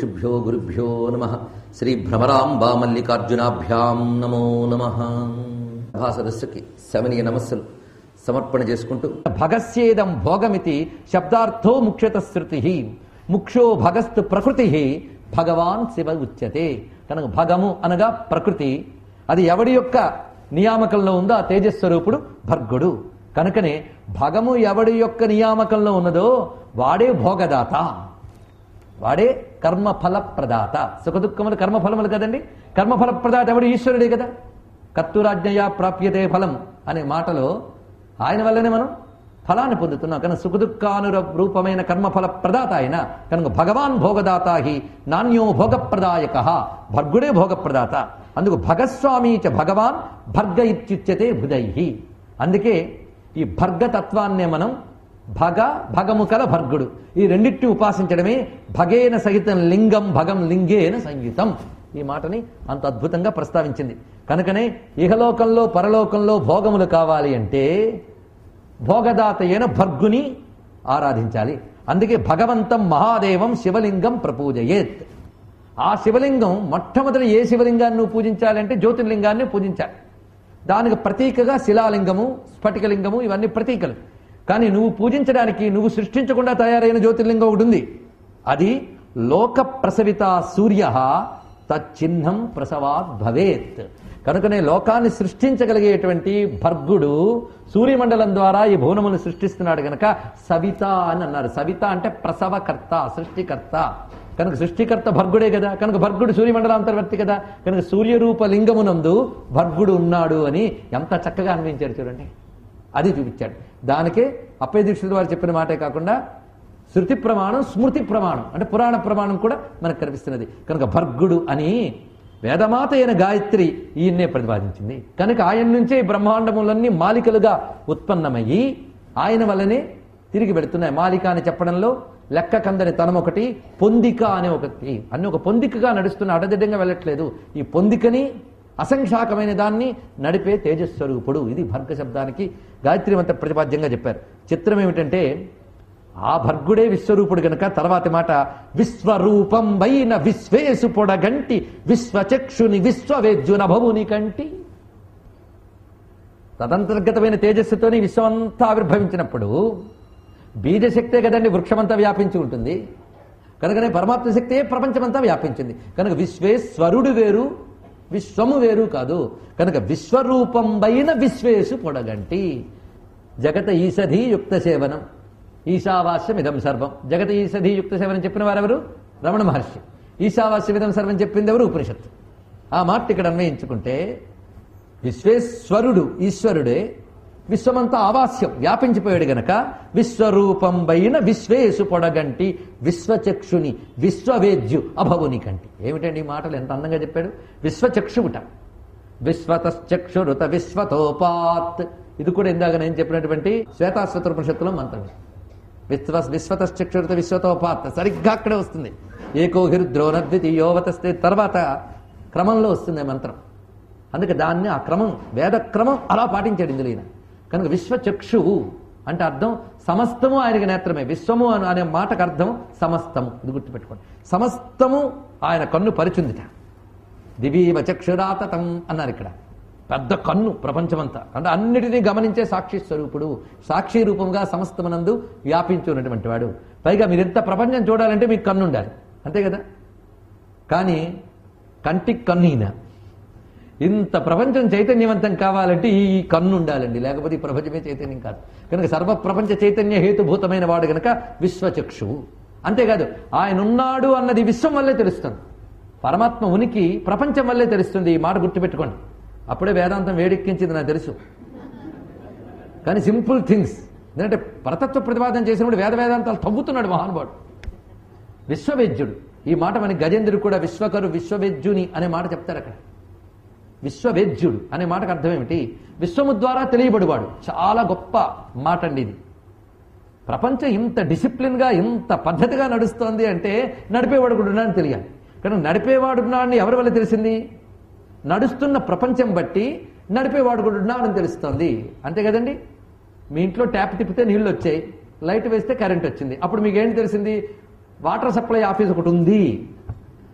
ఋషిభ్యో గురుభ్యో నమ శ్రీ భ్రమరాంబా మల్లికార్జునాభ్యాం నమో నమ సదస్సుకి శమనీయ నమస్సులు సమర్పణ చేసుకుంటూ భగస్యేదం భోగమితి శబ్దార్థో ముఖ్యత శృతి ముఖ్యో భగస్తు ప్రకృతి భగవాన్ శివ ఉచ్యతే కనుక భగము అనగా ప్రకృతి అది ఎవడి యొక్క నియామకంలో ఉందో ఆ తేజస్వరూపుడు భర్గుడు కనుకనే భగము ఎవడి యొక్క నియామకంలో ఉన్నదో వాడే భోగదాత వాడే కర్మఫల ప్రదాత సుఖదుఖములు కర్మఫలములు కదండి కర్మఫల ప్రదాత ఎవడు ఈశ్వరుడే కదా కత్తురాజ్ఞయా ప్రాప్యతే ఫలం అనే మాటలో ఆయన వల్లనే మనం ఫలాన్ని పొందుతున్నాం కనుక సుఖదుఖానుర రూపమైన కర్మఫల ప్రదాత ఆయన కనుక భగవాన్ భోగదాత హి నాణ్యో భోగప్రదాయక భర్గుడే భోగప్రదాత అందుకు భగస్వామి చ భగవాన్ భర్గ ఇత్యుచ్యతే బుధై అందుకే ఈ భర్గతత్వాన్నే మనం భగ భగము కల భర్గుడు ఈ రెండింటిని ఉపాసించడమే భగేన సహితం లింగం భగం లింగేన సంయుతం ఈ మాటని అంత అద్భుతంగా ప్రస్తావించింది కనుకనే ఇహలోకంలో పరలోకంలో భోగములు కావాలి అంటే భోగదాత అయిన భర్గుని ఆరాధించాలి అందుకే భగవంతం మహాదేవం శివలింగం ప్రపూజయేత్ ఆ శివలింగం మొట్టమొదటి ఏ శివలింగాన్ని నువ్వు పూజించాలంటే జ్యోతిర్లింగాన్ని పూజించాలి దానికి ప్రతీకగా శిలాలింగము స్ఫటికలింగము ఇవన్నీ ప్రతీకలు కానీ నువ్వు పూజించడానికి నువ్వు సృష్టించకుండా తయారైన జ్యోతిర్లింగం ఒకటి ఉంది అది లోక ప్రసవిత సూర్య తచ్చిహ్నం ప్రసవాత్ భవేత్ కనుకనే లోకాన్ని సృష్టించగలిగేటువంటి భర్గుడు సూర్యమండలం ద్వారా ఈ భువనమును సృష్టిస్తున్నాడు గనక సవిత అని అన్నారు సవిత అంటే ప్రసవకర్త సృష్టికర్త కనుక సృష్టికర్త భర్గుడే కదా కనుక భర్గుడు సూర్యమండలాంతర్వర్తి కదా కనుక సూర్యరూప లింగమునందు భర్గుడు ఉన్నాడు అని ఎంత చక్కగా అన్వయించారు చూడండి అది చూపించాడు దానికే అప్పయ్య దీక్షితుల వారు చెప్పిన మాటే కాకుండా శృతి ప్రమాణం స్మృతి ప్రమాణం అంటే పురాణ ప్రమాణం కూడా మనకు కనిపిస్తున్నది కనుక భర్గుడు అని వేదమాత అయిన గాయత్రి ఈయన్నే ప్రతిపాదించింది కనుక ఆయన నుంచే ఈ బ్రహ్మాండములన్నీ మాలికలుగా ఉత్పన్నమయ్యి ఆయన వల్లనే తిరిగి పెడుతున్నాయి మాలిక అని చెప్పడంలో లెక్క కందని తనం ఒకటి పొందిక అనే ఒకటి అన్ని ఒక పొందికగా నడుస్తున్న అడదిడ్డంగా వెళ్ళట్లేదు ఈ పొందికని అసంఖ్యాకమైన దాన్ని నడిపే తేజస్వరూపుడు ఇది భర్గ శబ్దానికి గాయత్రి మంత్ర ప్రతిపాద్యంగా చెప్పారు చిత్రం ఏమిటంటే ఆ భర్గుడే విశ్వరూపుడు గనక తర్వాతి మాట విశ్వరూపం వైన విశ్వేసు పొడగంటి విశ్వచక్షుని విశ్వవేద్యున భవుని కంటి తదంతర్గతమైన తేజస్సుతోని విశ్వమంతా ఆవిర్భవించినప్పుడు బీజశక్తే కదండి వృక్షమంతా వ్యాపించి ఉంటుంది కనుకనే పరమాత్మ శక్తే ప్రపంచమంతా వ్యాపించింది కనుక విశ్వేశ్వరుడు వేరు విశ్వము వేరు కాదు కనుక విశ్వరూపం పైన విశ్వేసు పొడగంటి జగత ఈసధి యుక్త సేవనం ఈశావాస్యం ఇదం సర్వం జగత ఈసధి యుక్త సేవనం చెప్పిన వారెవరు రమణ మహర్షి ఈశావాస్యం ఇదం సర్వం చెప్పింది ఎవరు ఉపనిషత్తు ఆ మాట ఇక్కడ అన్వయించుకుంటే విశ్వేశ్వరుడు ఈశ్వరుడే విశ్వమంతా ఆవాస్యం వ్యాపించిపోయాడు గనక విశ్వరూపం పైన విశ్వేసు పొడగంటి విశ్వచక్షుని విశ్వవేద్యు అభవుని కంటి ఏమిటండి ఈ మాటలు ఎంత అందంగా చెప్పాడు విశ్వచక్షువుట విశ్వతశ్చక్షురుత విశ్వతోపాత్ ఇది కూడా ఇందాక నేను చెప్పినటువంటి శ్వేతాశ్వత ఉపనిషత్తులో మంత్రం విశ్వ విశ్వతశ్చక్షురుత విశ్వతోపాత్ సరిగ్గా అక్కడే వస్తుంది ఏకో హిరుద్రోనద్వితీయోవతస్తే తర్వాత క్రమంలో వస్తుంది మంత్రం అందుకే దాన్ని ఆ క్రమం వేద క్రమం అలా పాటించాడు ఇందులో ఈయన కనుక విశ్వచక్షువు అంటే అర్థం సమస్తము ఆయనకి నేత్రమే విశ్వము అను అనే మాటకు అర్థం సమస్తము ఇది గుర్తుపెట్టుకోండి సమస్తము ఆయన కన్ను పరిచుందిట దివీవ చక్షురాతతం అన్నారు ఇక్కడ పెద్ద కన్ను ప్రపంచమంతా అంటే అన్నిటినీ గమనించే సాక్షి స్వరూపుడు సాక్షి రూపంగా సమస్తమనందు వ్యాపించి ఉన్నటువంటి వాడు పైగా మీరు ఎంత ప్రపంచం చూడాలంటే మీకు కన్ను ఉండాలి అంతే కదా కానీ కంటికి కన్ను ఈయన ఇంత ప్రపంచం చైతన్యవంతం కావాలంటే ఈ కన్ను ఉండాలండి లేకపోతే ఈ ప్రపంచమే చైతన్యం కాదు కనుక సర్వ ప్రపంచ చైతన్య హేతుభూతమైన వాడు గనక విశ్వచక్షువు అంతేకాదు ఆయన ఉన్నాడు అన్నది విశ్వం వల్లే తెలుస్తుంది పరమాత్మ ఉనికి ప్రపంచం వల్లే తెలుస్తుంది ఈ మాట గుర్తుపెట్టుకోండి అప్పుడే వేదాంతం వేడెక్కించింది నాకు తెలుసు కానీ సింపుల్ థింగ్స్ ఎందుకంటే పరతత్వ ప్రతిపాదన చేసినప్పుడు వేద వేదాంతాలు తవ్వుతున్నాడు మహానుభావుడు విశ్వవేద్యుడు ఈ మాట మనకి గజేంద్రుడు కూడా విశ్వకరు విశ్వవేద్యుని అనే మాట చెప్తారు అక్కడ విశ్వవేద్యుడు అనే మాటకు అర్థం ఏమిటి విశ్వము ద్వారా తెలియబడివాడు చాలా గొప్ప మాట అండి ఇది ప్రపంచం ఇంత డిసిప్లిన్గా ఇంత పద్ధతిగా నడుస్తోంది అంటే నడిపేవాడు కూడా ఉన్నాడని తెలియాలి కానీ నడిపేవాడు ఉన్నాడని ఎవరి వల్ల తెలిసింది నడుస్తున్న ప్రపంచం బట్టి నడిపేవాడు కూడా ఉన్నాడని తెలుస్తోంది అంతే కదండి మీ ఇంట్లో ట్యాప్ తిప్పితే నీళ్లు వచ్చాయి లైట్ వేస్తే కరెంట్ వచ్చింది అప్పుడు మీకు ఏంటి తెలిసింది వాటర్ సప్లై ఆఫీస్ ఒకటి ఉంది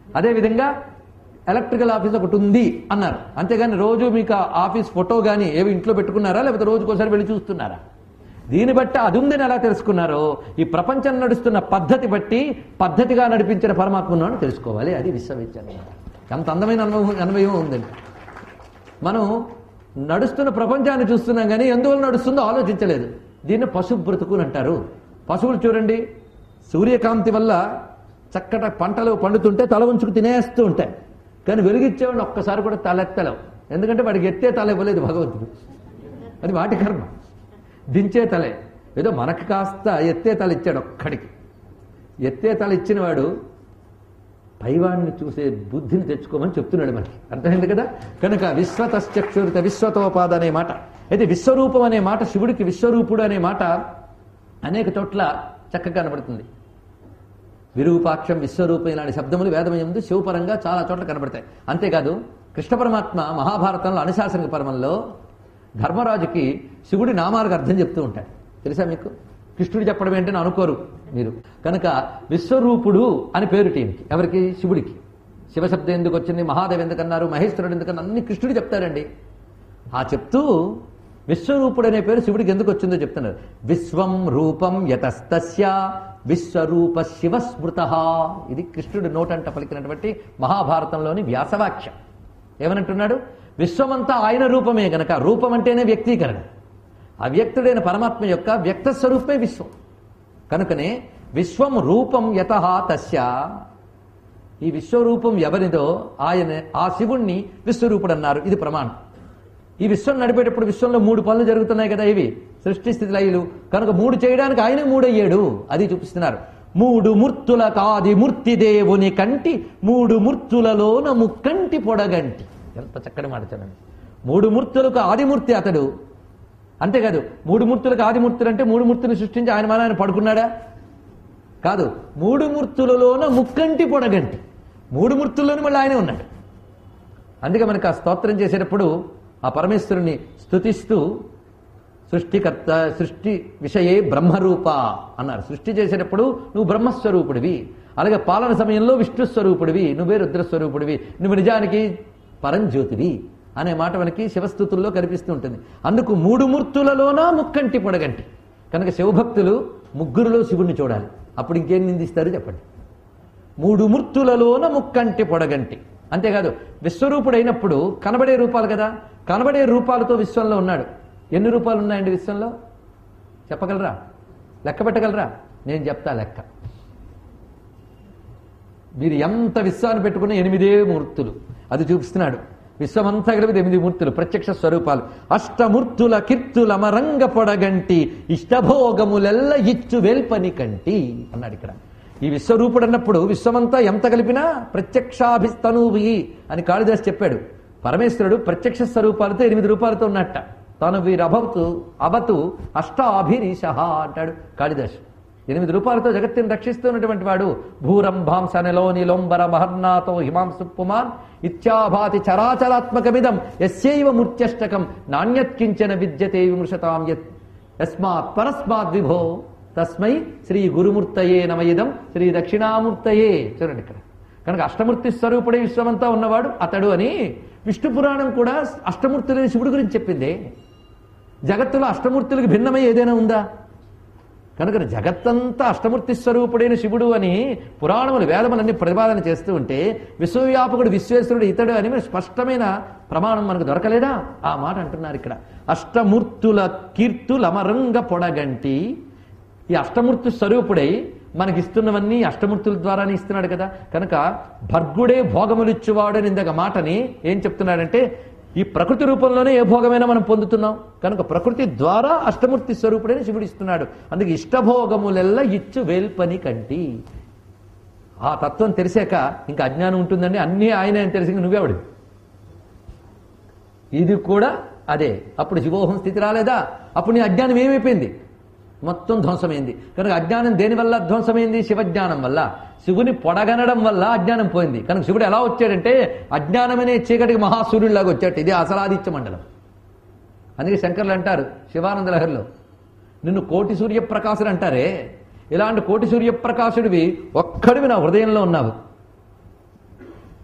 అదేవిధంగా ఎలక్ట్రికల్ ఆఫీస్ ఒకటి ఉంది అన్నారు అంతేగాని రోజు మీకు ఆ ఆఫీస్ ఫోటో కానీ ఏవి ఇంట్లో పెట్టుకున్నారా లేకపోతే రోజుకోసారి వెళ్ళి చూస్తున్నారా దీన్ని బట్టి అది ఉందని ఎలా తెలుసుకున్నారో ఈ ప్రపంచం నడుస్తున్న పద్ధతి బట్టి పద్ధతిగా నడిపించిన పరమాత్మను అని తెలుసుకోవాలి అది విశ్వవిద్యాలయం అంత అందమైన అనుభవం అనుభవం ఉందండి మనం నడుస్తున్న ప్రపంచాన్ని చూస్తున్నాం కానీ ఎందువల్ల నడుస్తుందో ఆలోచించలేదు దీన్ని పశు బ్రతుకుని అంటారు పశువులు చూడండి సూర్యకాంతి వల్ల చక్కట పంటలు పండుతుంటే తల ఉంచుకు తినేస్తూ ఉంటాయి కానీ వెలుగిచ్చేవాడిని ఒక్కసారి కూడా తలెత్తలేవు ఎందుకంటే వాడికి ఎత్తే తల ఇవ్వలేదు భగవంతుడు అది వాటి కర్మ దించే తలే ఏదో మనకు కాస్త ఎత్తే తల ఇచ్చాడు ఒక్కడికి ఎత్తే తల ఇచ్చిన వాడు పైవాడిని చూసే బుద్ధిని తెచ్చుకోమని చెప్తున్నాడు మనకి అర్థమైంది కదా కనుక విశ్వతశ్చక్షురిత విశ్వతోపాద అనే మాట అయితే విశ్వరూపం అనే మాట శివుడికి విశ్వరూపుడు అనే మాట అనేక చోట్ల చక్కగా కనబడుతుంది విరూపాక్షం విశ్వరూపం ఇలాంటి శబ్దములు వేదమయందు శివపరంగా చాలా చోట్ల కనబడతాయి అంతేకాదు కృష్ణ పరమాత్మ మహాభారతంలో అనుశాసనిక పర్వంలో ధర్మరాజుకి శివుడి నామాలకు అర్థం చెప్తూ ఉంటాడు తెలుసా మీకు కృష్ణుడు చెప్పడం ఏంటని అనుకోరు మీరు కనుక విశ్వరూపుడు అని పేరు టీంకి ఎవరికి శివుడికి శివశబ్దం ఎందుకు వచ్చింది మహాదేవ్ ఎందుకన్నారు మహేశ్వరుడు ఎందుకన్నారు అన్ని కృష్ణుడు చెప్తారండి ఆ చెప్తూ విశ్వరూపుడు అనే పేరు శివుడికి ఎందుకు వచ్చిందో చెప్తున్నారు విశ్వం రూపం యతస్తస్య విశ్వరూప శివస్మృత ఇది కృష్ణుడు నోటంట పలికినటువంటి మహాభారతంలోని వ్యాసవాక్యం ఏమనంటున్నాడు విశ్వమంతా ఆయన రూపమే గనక రూపం అంటేనే వ్యక్తీకరణ అవ్యక్తుడైన పరమాత్మ యొక్క వ్యక్త స్వరూపమే విశ్వం కనుకనే విశ్వం రూపం యత తస్య ఈ విశ్వరూపం ఎవరిదో ఆయన ఆ శివుణ్ణి విశ్వరూపుడు అన్నారు ఇది ప్రమాణం ఈ విశ్వం నడిపేటప్పుడు విశ్వంలో మూడు పనులు జరుగుతున్నాయి కదా ఇవి సృష్టి స్థితి లయలు కనుక మూడు చేయడానికి ఆయన మూడయ్యాడు అది చూపిస్తున్నారు మూడు మూర్తుల కాది మూర్తి దేవుని కంటి మూడు మూర్తులలోన ముక్కంటి పొడగంటి ఎంత చక్కటి మాట చూడండి మూడు మూర్తులకు ఆదిమూర్తి అతడు అంతేకాదు మూడు మూర్తులకు ఆదిమూర్తులు అంటే మూడు మూర్తులు సృష్టించి ఆయన మన ఆయన పడుకున్నాడా కాదు మూడు మూర్తులలోన ముక్కంటి పొడగంటి మూడు మూర్తుల్లోని మళ్ళీ ఆయనే ఉన్నాడు అందుకే మనకు ఆ స్తోత్రం చేసేటప్పుడు ఆ పరమేశ్వరుని స్తుతిస్తూ సృష్టికర్త సృష్టి విషయే బ్రహ్మరూప అన్నారు సృష్టి చేసేటప్పుడు నువ్వు బ్రహ్మస్వరూపుడివి అలాగే పాలన సమయంలో విష్ణు స్వరూపుడివి నువ్వే రుద్రస్వరూపుడివి నువ్వు నిజానికి పరంజ్యోతివి అనే మాట మనకి శివస్థుతుల్లో కనిపిస్తూ ఉంటుంది అందుకు మూడు మూర్తులలోన ముక్కంటి పొడగంటి కనుక శివభక్తులు ముగ్గురులో శివుణ్ణి చూడాలి అప్పుడు ఇంకేం నిందిస్తారు చెప్పండి మూడు మూర్తులలోన ముక్కంటి పొడగంటి అంతేకాదు విశ్వరూపుడైనప్పుడు కనబడే రూపాలు కదా కనబడే రూపాలతో విశ్వంలో ఉన్నాడు ఎన్ని రూపాలు ఉన్నాయండి విశ్వంలో చెప్పగలరా లెక్క పెట్టగలరా నేను చెప్తా లెక్క మీరు ఎంత విశ్వాన్ని పెట్టుకున్న ఎనిమిదే మూర్తులు అది చూపిస్తున్నాడు విశ్వమంతా కలిపి ఎనిమిది మూర్తులు ప్రత్యక్ష స్వరూపాలు అష్టమూర్తుల కీర్తుల మరంగ పొడగంటి ఇష్టభోగములెల్ల ఇచ్చు వేల్పని కంటి అన్నాడు ఇక్కడ ఈ విశ్వరూపుడు అన్నప్పుడు విశ్వమంతా ఎంత కలిపినా ప్రత్యక్షాభిస్తనువి అని కాళిదాస్ చెప్పాడు పరమేశ్వరుడు ప్రత్యక్ష స్వరూపాలతో ఎనిమిది రూపాలతో ఉన్నట్ట తాను వీరభవతు అవతు అష్టాభిరీష అంటాడు కాళిదాసు ఎనిమిది రూపాలతో జగత్తుని రక్షిస్తున్నటువంటి వాడు భూరంభాంస నెలోని లోంబర మహర్నాథో హిమాంసు పుమాన్ ఇత్యాభాతి చరాచరాత్మకమిదం ఎస్యైవ మూర్త్యష్టకం నాణ్యత్కించన విద్యతే విమృశతాం యత్ యస్మాత్ పరస్మాత్ విభో తస్మై శ్రీ గురుమూర్తయే నమయిదం శ్రీ దక్షిణామూర్తయే చూడండి ఇక్కడ కనుక అష్టమూర్తి స్వరూపుడే విశ్వమంతా ఉన్నవాడు అతడు అని విష్ణు పురాణం కూడా అష్టమూర్తులైన శివుడి గురించి చెప్పింది జగత్తులో అష్టమూర్తులకు భిన్నమై ఏదైనా ఉందా కనుక జగత్తంతా అష్టమూర్తి స్వరూపుడైన శివుడు అని పురాణములు వేదములన్నీ ప్రతిపాదన చేస్తూ ఉంటే విశ్వవ్యాపకుడు విశ్వేశ్వరుడు ఇతడు అని మరి స్పష్టమైన ప్రమాణం మనకు దొరకలేదా ఆ మాట అంటున్నారు ఇక్కడ అష్టమూర్తుల కీర్తులమరంగ పొడగంటి ఈ అష్టమూర్తి స్వరూపుడై మనకి ఇస్తున్నవన్నీ అష్టమూర్తుల ద్వారానే ఇస్తున్నాడు కదా కనుక భర్గుడే భోగములిచ్చువాడు అని ఇందాక మాటని ఏం చెప్తున్నాడంటే ఈ ప్రకృతి రూపంలోనే ఏ భోగమైనా మనం పొందుతున్నాం కనుక ప్రకృతి ద్వారా అష్టమూర్తి స్వరూపుడైన శివుడు ఇస్తున్నాడు అందుకే ఇష్టభోగములెల్ల ఇచ్చు వేల్పని కంటి ఆ తత్వం తెలిసాక ఇంకా అజ్ఞానం ఉంటుందండి అన్నీ ఆయనే అని తెలిసి ఇంక నువ్వెవడు ఇది కూడా అదే అప్పుడు శివోహం స్థితి రాలేదా అప్పుడు నీ అజ్ఞానం ఏమైపోయింది మొత్తం ధ్వంసమైంది కనుక అజ్ఞానం దేని వల్ల ధ్వంసమైంది శివజ్ఞానం వల్ల శివుని పొడగనడం వల్ల అజ్ఞానం పోయింది కనుక శివుడు ఎలా వచ్చాడంటే అజ్ఞానమనే చీకటికి మహాసూర్యుడిలాగా వచ్చాడు ఇది అసలాదిత్య మండలం అందుకే శంకర్లు అంటారు శివానంద లహరిలో నిన్ను కోటి సూర్యప్రకాశుడు అంటారే ఇలాంటి కోటి సూర్యప్రకాశుడివి ఒక్కడివి నా హృదయంలో ఉన్నావు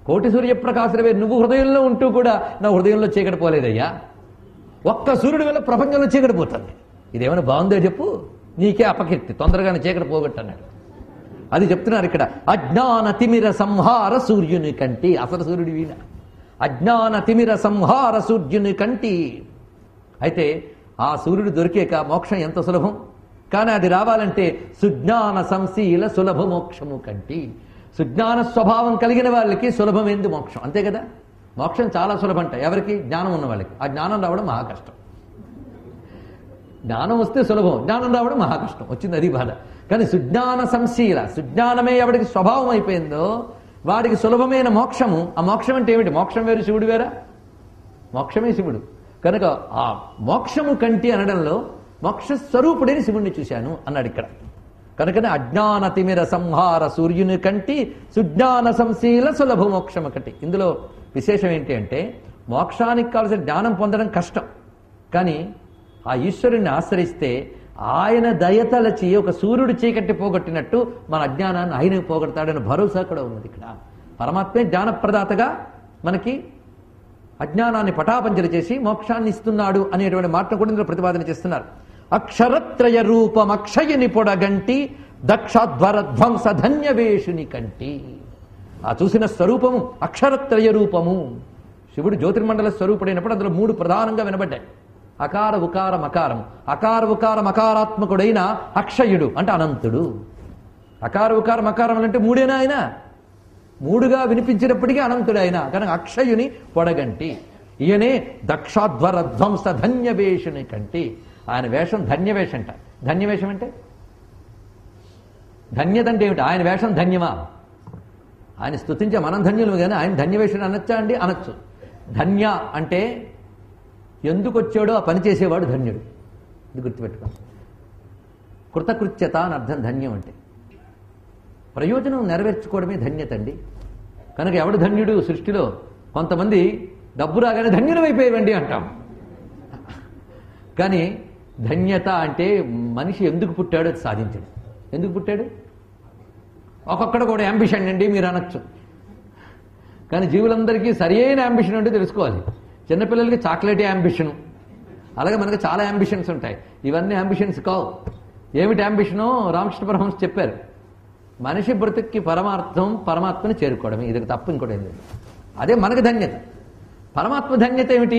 కోటి సూర్యప్రకాశులవే నువ్వు హృదయంలో ఉంటూ కూడా నా హృదయంలో చీకటి పోలేదయ్యా ఒక్క సూర్యుడి వల్ల ప్రపంచంలో చీకటి పోతుంది ఇదేమైనా బాగుందో చెప్పు నీకే అపకీర్తి తొందరగానే చీకటి పోగొట్టు అన్నాడు అది చెప్తున్నారు ఇక్కడ అజ్ఞాన తిమిర సంహార సూర్యుని కంటి అసలు సూర్యుడి వీణ అజ్ఞాన తిమిర సంహార సూర్యుని కంటి అయితే ఆ సూర్యుడు దొరికేక మోక్షం ఎంత సులభం కానీ అది రావాలంటే సుజ్ఞాన సంశీల సులభ మోక్షము కంటి సుజ్ఞాన స్వభావం కలిగిన వాళ్ళకి సులభమైంది మోక్షం అంతే కదా మోక్షం చాలా సులభంట ఎవరికి జ్ఞానం ఉన్న వాళ్ళకి ఆ జ్ఞానం రావడం మహా కష్టం జ్ఞానం వస్తే సులభం జ్ఞానం రావడం మహా కష్టం వచ్చింది అది బాధ కానీ సుజ్ఞాన సంశీల సుజ్ఞానమే ఎవడికి స్వభావం అయిపోయిందో వాడికి సులభమైన మోక్షము ఆ మోక్షం అంటే ఏమిటి మోక్షం వేరు శివుడు వేరా మోక్షమే శివుడు కనుక ఆ మోక్షము కంటి అనడంలో మోక్ష స్వరూపుడని శివుణ్ణి చూశాను అన్నాడు ఇక్కడ కనుకనే అజ్ఞాన తిమిర సంహార సూర్యుని కంటి సుజ్ఞాన సంశీల సులభ మోక్షము కంటి ఇందులో విశేషం ఏంటి అంటే మోక్షానికి కావలసిన జ్ఞానం పొందడం కష్టం కానీ ఆ ఈశ్వరుణ్ణి ఆశ్రయిస్తే ఆయన దయతలచి ఒక సూర్యుడు చీకట్టి పోగొట్టినట్టు మన అజ్ఞానాన్ని ఆయన పోగొడతాడని భరోసా కూడా ఉన్నది ఇక్కడ పరమాత్మే జ్ఞానప్రదాతగా మనకి అజ్ఞానాన్ని పటాపంచలు చేసి మోక్షాన్ని ఇస్తున్నాడు అనేటువంటి మాటను కూడా ఇందులో ప్రతిపాదన చేస్తున్నారు అక్షరత్రయ రూపం అక్షయని పొడగంటి దక్షాధ్వర ధ్వంస ధన్యవేషుని కంటి ఆ చూసిన స్వరూపము అక్షరత్రయ రూపము శివుడు జ్యోతిర్మండల స్వరూపుడైనప్పుడు అందులో మూడు ప్రధానంగా వినబడ్డాయి అకార ఉకార మకారం అకార ఉకార మకారాత్మకుడైన అక్షయుడు అంటే అనంతుడు అకార ఉకార మకారం అంటే మూడేనా ఆయన మూడుగా వినిపించినప్పటికీ అనంతుడు ఆయన కనుక అక్షయుని పొడగంటి ఈయనే దక్షాధ్వర ధ్వంస ధన్యవేషుని కంటి ఆయన వేషం ధన్యవేషంట ధన్యవేషం అంటే ధన్యత అంటే ఏమిటి ఆయన వేషం ధన్యమా ఆయన స్తుతించే మనం ధన్యులు కానీ ఆయన ధన్యవేషం అనొచ్చా అండి అనొచ్చు ధన్య అంటే ఎందుకు వచ్చాడో ఆ పని చేసేవాడు ధన్యుడు ఇది గుర్తుపెట్టుకో కృతకృత్యత అని అర్థం ధన్యం అంటే ప్రయోజనం నెరవేర్చుకోవడమే ధన్యత అండి కనుక ఎవడు ధన్యుడు సృష్టిలో కొంతమంది డబ్బు రాగానే ధన్యులమైపోయేవండి అంటాం కానీ ధన్యత అంటే మనిషి ఎందుకు పుట్టాడో అది సాధించాడు ఎందుకు పుట్టాడు ఒక్కొక్కడు కూడా యాంబిషన్ అండి మీరు అనొచ్చు కానీ జీవులందరికీ సరి అయిన యాంబిషన్ అంటే తెలుసుకోవాలి చిన్నపిల్లలకి చాక్లెట్ యాంబిషన్ అలాగే మనకి చాలా యాంబిషన్స్ ఉంటాయి ఇవన్నీ యాంబిషన్స్ కావు ఏమిటి యాంబిషనో రామకృష్ణ పరమహంస చెప్పారు మనిషి బ్రతుక్కి పరమార్థం పరమాత్మని చేరుకోవడమే ఇది తప్పు ఇంకోటి ఏం లేదు అదే మనకు ధన్యత పరమాత్మ ధన్యత ఏమిటి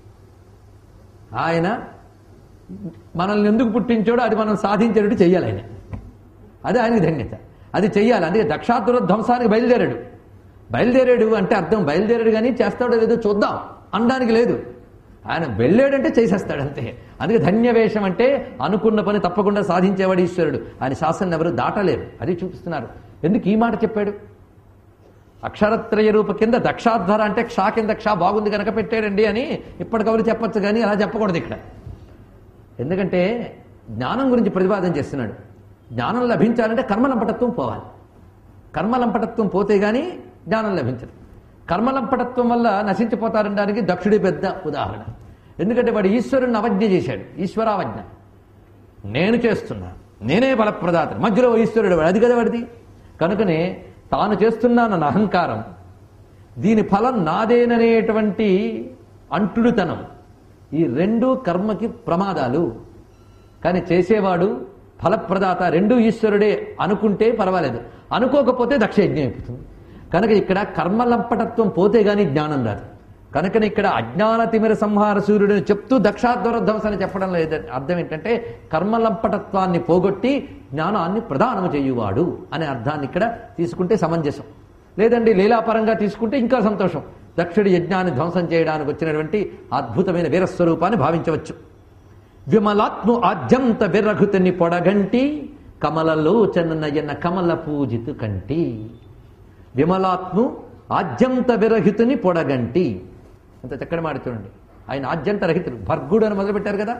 ఆయన మనల్ని ఎందుకు పుట్టించాడో అది మనం సాధించేటట్టు చెయ్యాలి ఆయన అదే ఆయనకి ధన్యత అది చెయ్యాలి అందుకే దక్షాతుర ధ్వంసానికి బయలుదేరాడు బయలుదేరాడు అంటే అర్థం బయలుదేరాడు కానీ చేస్తాడో లేదో చూద్దాం అనడానికి లేదు ఆయన వెళ్ళాడంటే చేసేస్తాడు అంతే అందుకే ధన్యవేషం అంటే అనుకున్న పని తప్పకుండా సాధించేవాడు ఈశ్వరుడు ఆయన శాసనం ఎవరు దాటలేరు అది చూపిస్తున్నారు ఎందుకు ఈ మాట చెప్పాడు అక్షరత్రయ రూప కింద దక్షాధ్వర అంటే క్షా కింద క్షా బాగుంది కనుక పెట్టాడండి అని ఇప్పటికవరు చెప్పొచ్చు కానీ అలా చెప్పకూడదు ఇక్కడ ఎందుకంటే జ్ఞానం గురించి ప్రతిపాదన చేస్తున్నాడు జ్ఞానం లభించాలంటే కర్మలంపటత్వం పోవాలి కర్మలంపటత్వం పోతే గానీ జ్ఞానం లభించదు కర్మలంపటత్వం వల్ల నశించిపోతారనడానికి దక్షుడి పెద్ద ఉదాహరణ ఎందుకంటే వాడు ఈశ్వరుని అవజ్ఞ చేశాడు ఈశ్వరావజ్ఞ నేను చేస్తున్నా నేనే బలప్రదాత మధ్యలో ఈశ్వరుడు వాడు. అది కదా వాడిది కనుకనే తాను చేస్తున్నానన్న అహంకారం దీని ఫలం నాదేననేటువంటి అంటుడుతనం ఈ రెండు కర్మకి ప్రమాదాలు కానీ చేసేవాడు ఫలప్రదాత రెండు ఈశ్వరుడే అనుకుంటే పర్వాలేదు అనుకోకపోతే దక్ష యజ్ఞం అయిపోతుంది కనుక ఇక్కడ కర్మలంపటత్వం పోతే గాని జ్ఞానం రాదు కనుకని ఇక్కడ అజ్ఞాన తిమిర సంహార సూర్యుడిని చెప్తూ దక్షాధ్వర ధ్వంసని చెప్పడం లేదు అర్థం ఏంటంటే కర్మలంపటత్వాన్ని పోగొట్టి జ్ఞానాన్ని ప్రదానము చేయువాడు అనే అర్థాన్ని ఇక్కడ తీసుకుంటే సమంజసం లేదండి లీలాపరంగా తీసుకుంటే ఇంకా సంతోషం దక్షుడి యజ్ఞాన్ని ధ్వంసం చేయడానికి వచ్చినటువంటి అద్భుతమైన వీరస్వరూపాన్ని భావించవచ్చు విమలాత్ము ఆద్యంత విరఘుతని పొడగంటి కమలలోచన నయన కమల పూజితు కంటి విమలాత్ము ఆద్యంత విరహితుని పొడగంటి అంత చక్కటి మాట చూడండి ఆయన ఆద్యంత రహితుడు భర్గుడు అని మొదలుపెట్టారు కదా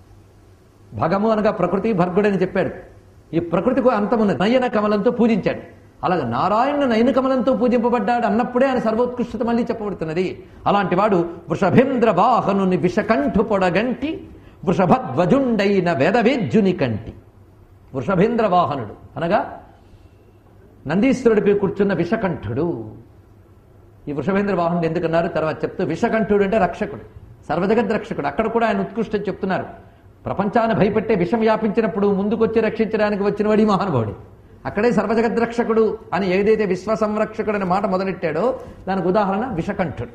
భగము అనగా ప్రకృతి భర్గుడని చెప్పాడు ఈ ప్రకృతికి అంతమున్న నయన కమలంతో పూజించాడు అలాగే నారాయణ నయన కమలంతో పూజింపబడ్డాడు అన్నప్పుడే ఆయన సర్వోత్కృష్టత మళ్ళీ చెప్పబడుతున్నది అలాంటి వాడు వృషభేంద్ర వాహనుని విషకంఠు పొడగంటి వృషభధ్వజుండైన వేదవేద్యుని కంటి వృషభేంద్ర వాహనుడు అనగా నందీశ్వరుడిపై కూర్చున్న విషకంఠుడు ఈ వృషభేంద్ర వాహనుడు ఎందుకన్నారు తర్వాత చెప్తూ విషకంఠుడు అంటే రక్షకుడు సర్వజగద్ రక్షకుడు అక్కడ కూడా ఆయన ఉత్కృష్టం చెప్తున్నారు ప్రపంచాన్ని భయపెట్టే విషం వ్యాపించినప్పుడు ముందుకొచ్చి రక్షించడానికి వచ్చిన వాడి మహానుభావుడు అక్కడే సర్వజగద్ రక్షకుడు అని ఏదైతే విశ్వ సంరక్షకుడు అనే మాట మొదలెట్టాడో దానికి ఉదాహరణ విషకంఠుడు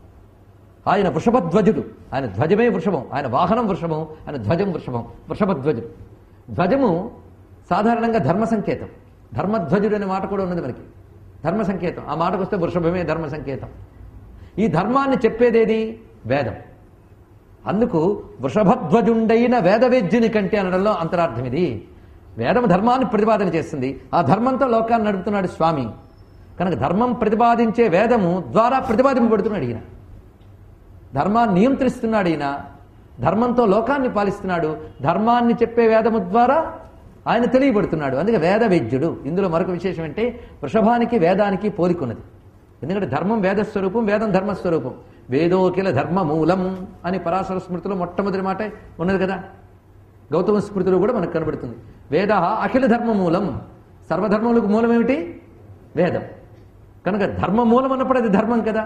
ఆయన వృషభధ్వజుడు ఆయన ధ్వజమే వృషభం ఆయన వాహనం వృషభం ఆయన ధ్వజం వృషభం వృషభధ్వజుడు ధ్వజము సాధారణంగా ధర్మ సంకేతం ధర్మధ్వజుడు అనే మాట కూడా ఉన్నది మనకి ధర్మ సంకేతం ఆ మాటకు వస్తే వృషభమే ధర్మ సంకేతం ఈ ధర్మాన్ని చెప్పేదేది వేదం అందుకు వృషభధ్వజుండైన వేదవేద్యుని కంటే అనడంలో అంతరార్థం ఇది వేదం ధర్మాన్ని ప్రతిపాదన చేస్తుంది ఆ ధర్మంతో లోకాన్ని నడుపుతున్నాడు స్వామి కనుక ధర్మం ప్రతిపాదించే వేదము ద్వారా ప్రతిపాదింపబడుతున్నాడు ఈయన ధర్మాన్ని నియంత్రిస్తున్నాడు ఈయన ధర్మంతో లోకాన్ని పాలిస్తున్నాడు ధర్మాన్ని చెప్పే వేదము ద్వారా ఆయన తెలియబడుతున్నాడు అందుకే వేద వేద్యుడు ఇందులో మరొక విశేషం అంటే వృషభానికి వేదానికి పోలికున్నది ఎందుకంటే ధర్మం వేదస్వరూపం వేదం ధర్మస్వరూపం వేదోకిల ధర్మ మూలం అని పరాశర స్మృతిలో మొట్టమొదటి మాట ఉన్నది కదా గౌతమ స్మృతిలో కూడా మనకు కనబడుతుంది వేద అఖిల ధర్మ మూలం సర్వధర్మములకు మూలం ఏమిటి వేదం కనుక ధర్మ మూలం అన్నప్పుడు అది ధర్మం కదా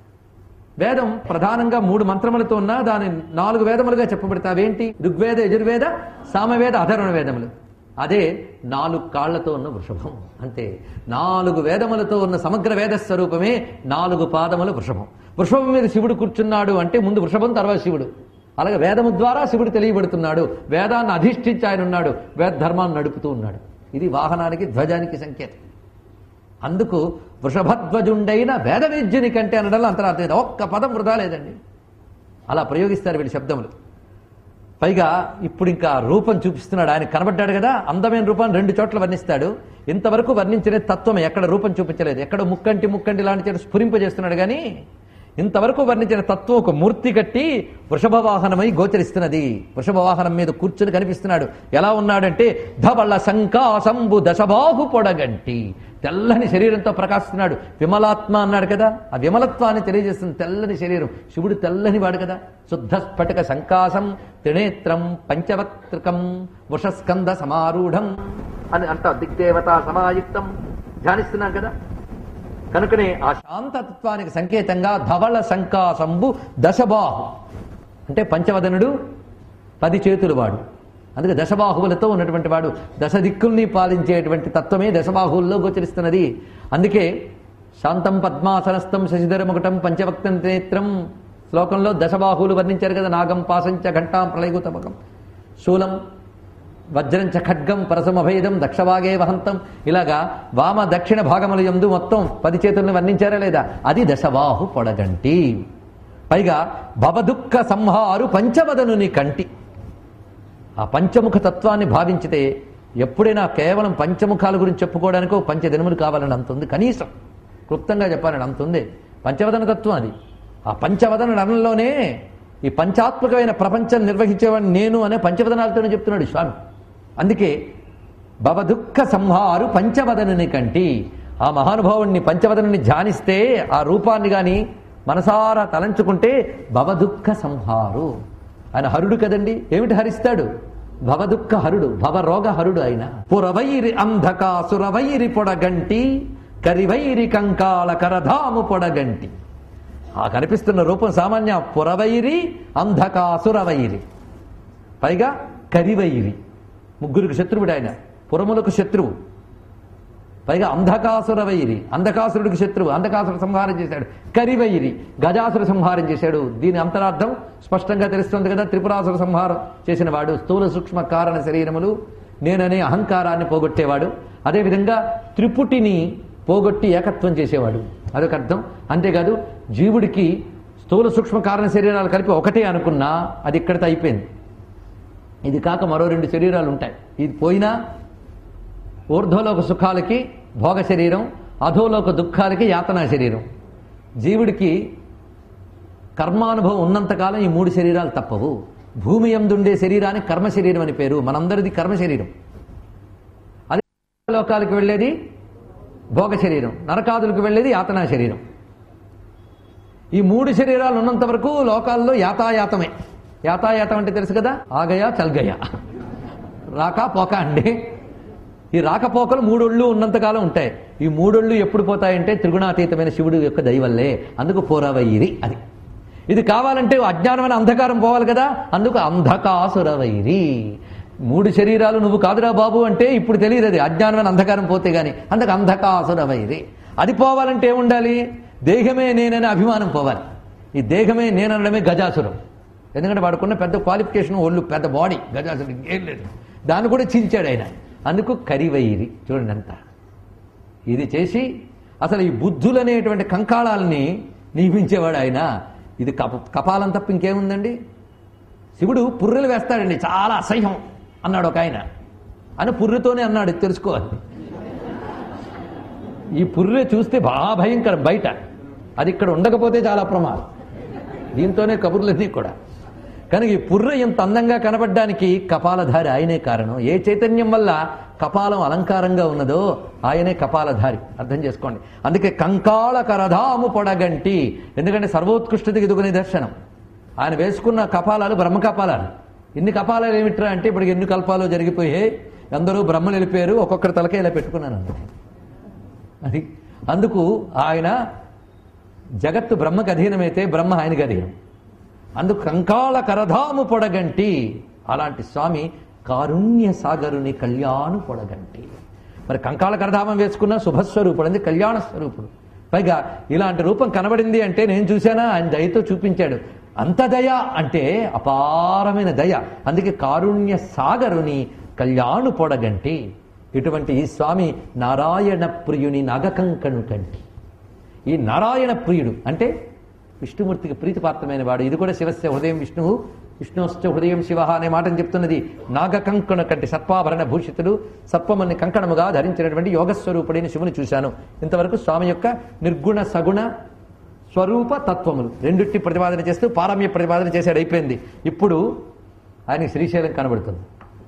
వేదం ప్రధానంగా మూడు మంత్రములతో ఉన్న దాని నాలుగు వేదములుగా చెప్పబడతా అవేంటి ఋగ్వేద యజుర్వేద సామవేద అధర్వణ వేదములు అదే నాలుగు కాళ్లతో ఉన్న వృషభం అంతే నాలుగు వేదములతో ఉన్న సమగ్ర వేద స్వరూపమే నాలుగు పాదముల వృషభం వృషభం మీద శివుడు కూర్చున్నాడు అంటే ముందు వృషభం తర్వాత శివుడు అలాగే వేదము ద్వారా శివుడు తెలియబడుతున్నాడు వేదాన్ని అధిష్ఠించి ఆయన ఉన్నాడు వేద ధర్మాన్ని నడుపుతూ ఉన్నాడు ఇది వాహనానికి ధ్వజానికి సంకేతం అందుకు వృషభధ్వజుండైన వేదవేద్యుని కంటే అనడంలో అంతరార్థం లేదు. ఒక్క పదం వృధా లేదండి అలా ప్రయోగిస్తారు వీళ్ళ శబ్దములు పైగా ఇప్పుడు ఇంకా రూపం చూపిస్తున్నాడు ఆయన కనబడ్డాడు కదా అందమైన రూపాన్ని రెండు చోట్ల వర్ణిస్తాడు ఇంతవరకు వర్ణించిన తత్వం ఎక్కడ రూపం చూపించలేదు ఎక్కడ ముక్కంటి ముక్కంటి లాంటి చోట స్ఫురింపజేస్తున్నాడు కానీ ఇంతవరకు వర్ణించిన తత్వం ఒక మూర్తి కట్టి వృషభ వాహనమై గోచరిస్తున్నది వృషభ వాహనం మీద కూర్చుని కనిపిస్తున్నాడు ఎలా ఉన్నాడంటే ధవళ శంకాసంబు దశబాహు పొడగంటి తెల్లని శరీరంతో ప్రకాశిస్తున్నాడు విమలాత్మ అన్నాడు కదా ఆ విమలత్వాన్ని తెలియజేస్తుంది తెల్లని శరీరం శివుడు తెల్లని వాడు కదా శుద్ధ స్ఫటిక శంకాసం త్రినేత్రం పంచవక్త్రికం వృషస్కంద సమారూఢం అని అంట దిగ్దేవత సమాయుక్తం ధ్యానిస్తున్నాం కదా కనుకనే ఆ శాంతత్వానికి సంకేతంగా ధవళ శంకాసంబు దశబాహు అంటే పంచవదనుడు పది చేతులు వాడు అందుకే దశబాహువులతో ఉన్నటువంటి వాడు దశ దిక్కుల్ని పాలించేటువంటి తత్వమే దశబాహువుల్లో గోచరిస్తున్నది అందుకే శాంతం పద్మాసనస్థం శశిధరముకటం పంచవక్తం నేత్రం శ్లోకంలో దశబాహువులు వర్ణించారు కదా నాగం పాసంచ ఘంటాం ప్రళయగుతమకం శూలం వజ్రంచ ఖడ్గం పరసమభేదం దక్షవాగే వహంతం ఇలాగా వామ దక్షిణ భాగముల యందు మొత్తం పది చేతుల్ని వర్ణించారా లేదా అది దశబాహు పొడగంటి పైగా భవదుఃఖ సంహారు పంచవదనుని కంటి ఆ పంచముఖ తత్వాన్ని భావించితే ఎప్పుడైనా కేవలం పంచముఖాల గురించి చెప్పుకోవడానికి ఒక పంచదినములు కావాలని అంత ఉంది కనీసం క్లుప్తంగా చెప్పాలని అంత ఉంది పంచవదన తత్వం అది ఆ పంచవదన రణంలోనే ఈ పంచాత్మకమైన ప్రపంచం నిర్వహించేవాడిని నేను అనే పంచవదనాలతోనే చెప్తున్నాడు స్వామి అందుకే భవదుఃఖ సంహారు పంచవదనుని కంటి ఆ మహానుభావుణ్ణి పంచవదనుని ధ్యానిస్తే ఆ రూపాన్ని గాని మనసారా తలంచుకుంటే భవదుఃఖ సంహారు ఆయన హరుడు కదండి ఏమిటి హరిస్తాడు భవదుఃఖ హరుడు భవరోగ హరుడు ఆయన పురవైరి అంధకాసురవైరి పొడగంటి కరివైరి కంకాల కరధాము పొడగంటి ఆ కనిపిస్తున్న రూపం సామాన్య పురవైరి అంధకాసురవైరి పైగా కరివైరి ముగ్గురికి శత్రువుడు ఆయన పురములకు శత్రువు పైగా అంధకాసుర వైరి అంధకాసురుడికి శత్రువు అంధకాసుర సంహారం చేశాడు కరివైరి గజాసుర సంహారం చేశాడు దీని అంతరార్థం స్పష్టంగా తెలుస్తుంది కదా త్రిపురాసుర సంహారం చేసిన వాడు స్థూల సూక్ష్మ కారణ శరీరములు నేననే అహంకారాన్ని పోగొట్టేవాడు అదేవిధంగా త్రిపుటిని పోగొట్టి ఏకత్వం చేసేవాడు అదొక అర్థం అంతేకాదు జీవుడికి స్థూల సూక్ష్మ కారణ శరీరాలు కలిపి ఒకటే అనుకున్నా అది ఇక్కడితో అయిపోయింది ఇది కాక మరో రెండు శరీరాలు ఉంటాయి ఇది పోయినా ఊర్ధ్వలోక సుఖాలకి భోగ శరీరం అధోలోక దుఃఖాలకి యాతనా శరీరం జీవుడికి కర్మానుభవం ఉన్నంతకాలం ఈ మూడు శరీరాలు తప్పవు భూమి ఎందుండే శరీరానికి కర్మ శరీరం అని పేరు మనందరిది కర్మ శరీరం అదే లోకాలకు వెళ్ళేది భోగ శరీరం నరకాదులకు వెళ్ళేది యాతనా శరీరం ఈ మూడు శరీరాలు ఉన్నంత వరకు లోకాల్లో యాతాయాతమే యాతాయాతం అంటే తెలుసు కదా ఆగయా చల్గయ రాక పోక అండి ఈ రాకపోకలు మూడొళ్ళు ఉన్నంతకాలం ఉంటాయి ఈ మూడొళ్ళు ఎప్పుడు పోతాయంటే త్రిగుణాతీతమైన శివుడు యొక్క దయవల్లే అందుకు పోరవైరి అది ఇది కావాలంటే అజ్ఞానమైన అంధకారం పోవాలి కదా అందుకు అంధకాసురవైరి మూడు శరీరాలు నువ్వు కాదురా బాబు అంటే ఇప్పుడు తెలియదు అది అజ్ఞానమైన అంధకారం పోతే గాని అందుకు అంధకాసురవైరి అది పోవాలంటే ఏముండాలి దేహమే నేననే అభిమానం పోవాలి ఈ దేహమే నేననడమే గజాసురం ఎందుకంటే వాడుకున్న పెద్ద క్వాలిఫికేషన్ ఒళ్ళు పెద్ద బాడీ గజాసురం ఏం లేదు దాన్ని కూడా చించాడు ఆయన అందుకు కరివైరి చూడండి అంతా ఇది చేసి అసలు ఈ బుద్ధులు అనేటువంటి కంకాళాలని నియమించేవాడు ఆయన ఇది కప కపాలం తప్ప ఇంకేముందండి శివుడు పుర్రెలు వేస్తాడండి చాలా అసహ్యం అన్నాడు ఒక ఆయన అని పుర్రెతోనే అన్నాడు ఇది తెలుసుకోవాలి ఈ పుర్రె చూస్తే బాగా భయంకరం బయట అది ఇక్కడ ఉండకపోతే చాలా ప్రమాదం దీంతోనే కబుర్లన్నీ కూడా కానీ ఈ పుర్రె ఇంత అందంగా కనబడ్డానికి కపాలధారి ఆయనే కారణం ఏ చైతన్యం వల్ల కపాలం అలంకారంగా ఉన్నదో ఆయనే కపాలధారి అర్థం చేసుకోండి అందుకే కంకాళ కరధాము పొడగంటి ఎందుకంటే సర్వోత్కృష్టతకి ఇదిగో నిదర్శనం ఆయన వేసుకున్న కపాలాలు బ్రహ్మ కపాలాలు ఇన్ని కపాలాలు ఏమిట్రా అంటే ఇప్పుడు ఎన్ని కల్పాలు జరిగిపోయాయి అందరూ బ్రహ్మలు వెళ్ళిపోయారు ఒక్కొక్కరి తలకే ఇలా పెట్టుకున్నాను అన్నమాట. అది అందుకు ఆయన జగత్తు బ్రహ్మకు అధీనమైతే బ్రహ్మ ఆయనకి అధీనం అందుకు కంకాళ కరధాము పొడగంటి అలాంటి స్వామి కారుణ్య సాగరుని కళ్యాణు పొడగంటి మరి కంకాళ కరధామం వేసుకున్న శుభస్వరూపుడు అంటే కళ్యాణ స్వరూపుడు పైగా ఇలాంటి రూపం కనబడింది అంటే నేను చూశానా ఆయన దయతో చూపించాడు అంత దయ అంటే అపారమైన దయ అందుకే కారుణ్య సాగరుని కళ్యాణు పొడగంటి ఇటువంటి ఈ స్వామి నారాయణ ప్రియుని నాగకంకణు కంటి ఈ నారాయణ ప్రియుడు అంటే విష్ణుమూర్తికి ప్రీతిపాత్రమైన వాడు ఇది కూడా శివస్య హృదయం విష్ణువు విష్ణుశ్చ హృదయం శివ అనే మాటను చెప్తున్నది నాగకంకణ కంటి సర్పాభరణ భూషితుడు సర్పమని కంకణముగా ధరించినటువంటి యోగస్వరూపుడైన శివుని చూశాను ఇంతవరకు స్వామి యొక్క నిర్గుణ సగుణ స్వరూప తత్వములు రెండిట్టి ప్రతిపాదన చేస్తూ పారమ్య ప్రతిపాదన చేశాడు అయిపోయింది ఇప్పుడు ఆయన శ్రీశైలం కనబడుతుంది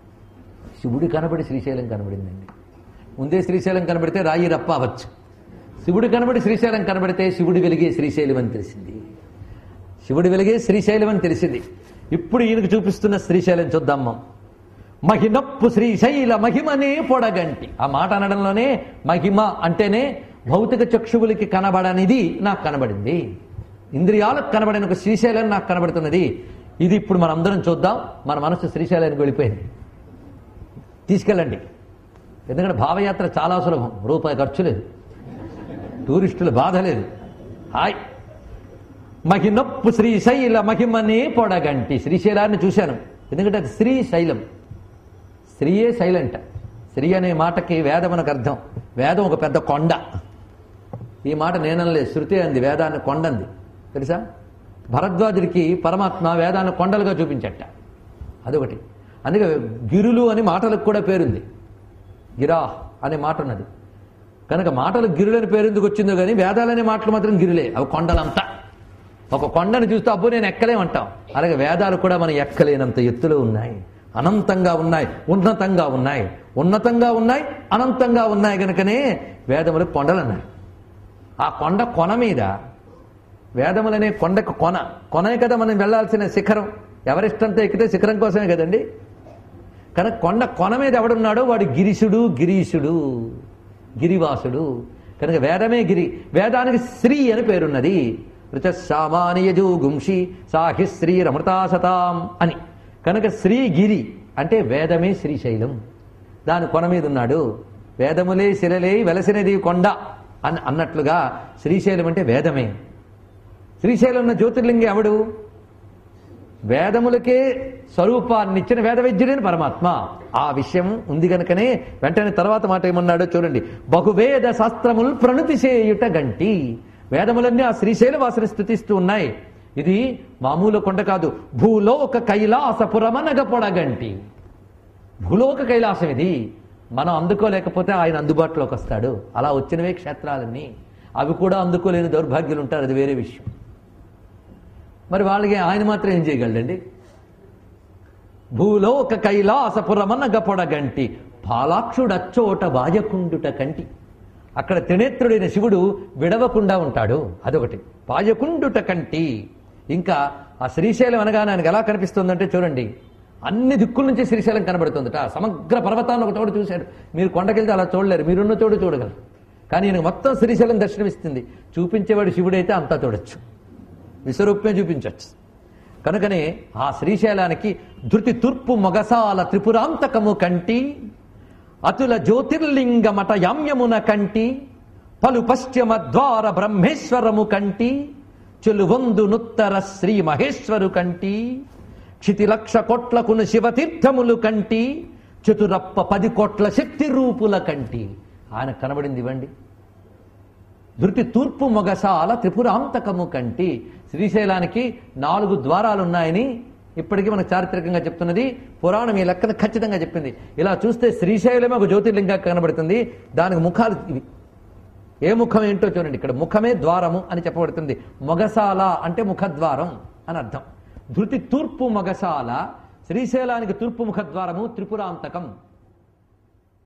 శివుడు కనబడి శ్రీశైలం కనబడిందండి ముందే శ్రీశైలం కనబడితే రాయి రప్ప అవ్వచ్చు శివుడు కనబడి శ్రీశైలం కనబడితే శివుడు వెలిగే శ్రీశైలం అని తెలిసింది శివుడు వెలిగే శ్రీశైలం అని తెలిసింది ఇప్పుడు ఈయనకు చూపిస్తున్న శ్రీశైలం చూద్దాం మనం. మహినప్పు శ్రీశైల మహిమనే పొడగంటి ఆ మాట అనడంలోనే మహిమ అంటేనే భౌతిక చక్షువులకి కనబడనిది నాకు కనబడింది ఇంద్రియాలకు కనబడిన ఒక శ్రీశైలం నాకు కనబడుతున్నది ఇది ఇప్పుడు మనందరం చూద్దాం మన మనసు శ్రీశైలానికి వెళ్ళిపోయింది తీసుకెళ్ళండి ఎందుకంటే భావయాత్ర చాలా సులభం రూపాయి ఖర్చు లేదు టూరిస్టుల బాధ లేదు హాయ్ మహినప్పు శ్రీశైల మహిమనే పొడగంటి శ్రీశైలాన్ని చూశాను ఎందుకంటే అది శ్రీశైలం శ్రీయే శైలంట శ్రీ అనే మాటకి వేదం అనకు అర్థం వేదం ఒక పెద్ద కొండ ఈ మాట నేనలే శృతి అంది వేదాన్ని కొండంది తెలుసా భరద్వాజుడికి పరమాత్మ వేదాన్ని కొండలుగా చూపించట అదొకటి అందుకే గిరులు అని మాటలకు కూడా పేరుంది గిరా అనే మాట ఉన్నది కనుక మాటలు గిరులని పేరు ఎందుకు వచ్చిందో కానీ వేదాలనే మాటలు మాత్రం గిరులే అవి కొండలంతా ఒక కొండను చూస్తే అబ్బో నేను ఎక్కలేమంటాం అలాగే వేదాలు కూడా మనం ఎక్కలేనంత ఎత్తులో ఉన్నాయి అనంతంగా ఉన్నాయి ఉన్నతంగా ఉన్నాయి ఉన్నతంగా ఉన్నాయి అనంతంగా ఉన్నాయి కనుకనే వేదములు కొండలు అన్నాయి ఆ కొండ కొన మీద వేదములనే కొండకు కొన కొనే కదా మనం వెళ్ళాల్సిన శిఖరం ఎవరిష్టంతో ఎక్కితే శిఖరం కోసమే కదండి కనుక కొండ కొన మీద ఎవడున్నాడో వాడు గిరీశుడు గిరీశుడు గిరివాసుడు కనుక వేదమే గిరి వేదానికి శ్రీ అని పేరున్నది ఋచామానియజు గుంషి సాహి శ్రీ రమృతాసతాం అని కనుక శ్రీగిరి అంటే వేదమే శ్రీశైలం దాని కొన మీద ఉన్నాడు వేదములే శిలలే వెలసినది కొండ అని అన్నట్లుగా శ్రీశైలం అంటే వేదమే శ్రీశైలం ఉన్న జ్యోతిర్లింగం ఎవడు వేదములకే స్వరూపాన్ని ఇచ్చిన వేద వైద్యుడైన పరమాత్మ ఆ విషయం ఉంది గనుకనే వెంటనే తర్వాత మాట ఏమన్నాడో చూడండి బహువేద శాస్త్రములు ప్రణుతి చేయుట గంటి వేదములన్నీ ఆ శ్రీశైల వాసిని స్థుతిస్తూ ఉన్నాయి ఇది మామూలు కొండ కాదు భూలోక కైలాసపురమనగ పొడగంటి భూలోక కైలాసం ఇది మనం అందుకోలేకపోతే ఆయన అందుబాటులోకి వస్తాడు అలా వచ్చినవే క్షేత్రాలన్నీ అవి కూడా అందుకోలేని దౌర్భాగ్యులు ఉంటారు అది వేరే విషయం మరి వాళ్ళకి ఆయన మాత్రం ఏం చేయగలడండి భూలోక కైలాసపురమనగ పొడగంటి పాలాక్షుడచ్చోట వాయకుండుట కంటి అక్కడ త్రినేత్రుడైన శివుడు విడవకుండా ఉంటాడు అదొకటి పాయకుండుట కంటి ఇంకా ఆ శ్రీశైలం అనగానే ఆయనకు ఎలా కనిపిస్తుందంటే చూడండి అన్ని దిక్కుల నుంచి శ్రీశైలం కనబడుతుందట సమగ్ర పర్వతాన్ని ఒక చోటు చూశాడు మీరు కొండకెళ్తే అలా చూడలేరు మీరున్న చోటు చూడగలరు కానీ ఈయనకు మొత్తం శ్రీశైలం దర్శనమిస్తుంది చూపించేవాడు శివుడైతే అంతా చూడొచ్చు విశ్వరూపమే చూపించవచ్చు కనుకనే ఆ శ్రీశైలానికి ధృతి తూర్పు మొగసాల త్రిపురాంతకము కంటి అతుల జ్యోతిర్లింగ మఠ యామ్యమున కంటి పలు పశ్చిమ ద్వార బ్రహ్మేశ్వరము కంటి చెలువొందు నుత్తర శ్రీ మహేశ్వరు కంటి క్షితి లక్ష కోట్లకును శివతీర్థములు కంటి చతురప్ప పది కోట్ల శక్తి రూపుల కంటి ఆయన కనబడింది ఇవ్వండి ధృతి తూర్పు మొగసాల త్రిపురాంతకము కంటి శ్రీశైలానికి నాలుగు ద్వారాలు ఉన్నాయని ఇప్పటికీ మనకు చారిత్రకంగా చెప్తున్నది పురాణం ఈ లెక్కన ఖచ్చితంగా చెప్పింది ఇలా చూస్తే శ్రీశైలమే ఒక జ్యోతిర్లింగా కనబడుతుంది దానికి ముఖాలు ఇవి ఏ ముఖం ఏంటో చూడండి ఇక్కడ ముఖమే ద్వారము అని చెప్పబడుతుంది మొగసాల అంటే ముఖద్వారం అని అర్థం ధృతి తూర్పు మొగసాల శ్రీశైలానికి తూర్పు ముఖద్వారము త్రిపురాంతకం